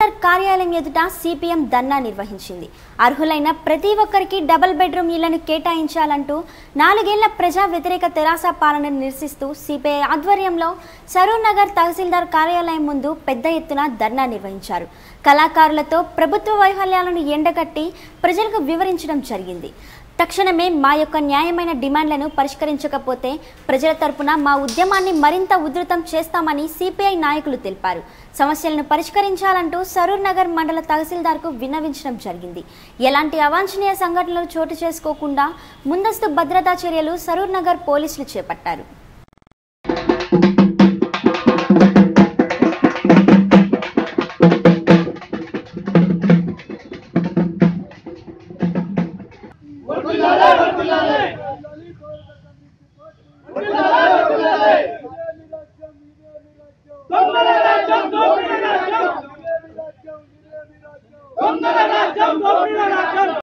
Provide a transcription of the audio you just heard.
కార్యాలయం ఎదుట సిపిఎం ధర్నా నిర్వహించింది అర్హులైన ప్రతి ఒక్కరికి డబుల్ బెడ్రూమ్ ఇళ్లను కేటాయించాలంటూ నాలుగేళ్ల ప్రజా వ్యతిరేక తెరాస పాలనను నిరసిస్తూ సిపిఐ ఆధ్వర్యంలో సరూర్ నగర్ తహసీల్దార్ కార్యాలయం ముందు పెద్ద ఎత్తున ధర్నా నిర్వహించారు కళాకారులతో ప్రభుత్వ వైఫల్యాలను ఎండగట్టి ప్రజలకు వివరించడం జరిగింది తక్షణమే మా యొక్క న్యాయమైన డిమాండ్లను పరిష్కరించకపోతే ప్రజల తరపున మా ఉద్యమాన్ని మరింత ఉధృతం చేస్తామని సిపిఐ నాయకులు తెలిపారు సమస్యలను పరిష్కరించాలంటూ సరూర్ నగర్ మండల తహసీల్దార్కు విన్నవించడం జరిగింది ఎలాంటి అవాంఛనీయ సంఘటనలు చోటు చేసుకోకుండా ముందస్తు భద్రతా చర్యలు సరూర్ నగర్ పోలీసులు చేపట్టారు దొంగల రాజ్యం దోపిడీ రాజ్యం దొంగల రాజ్యం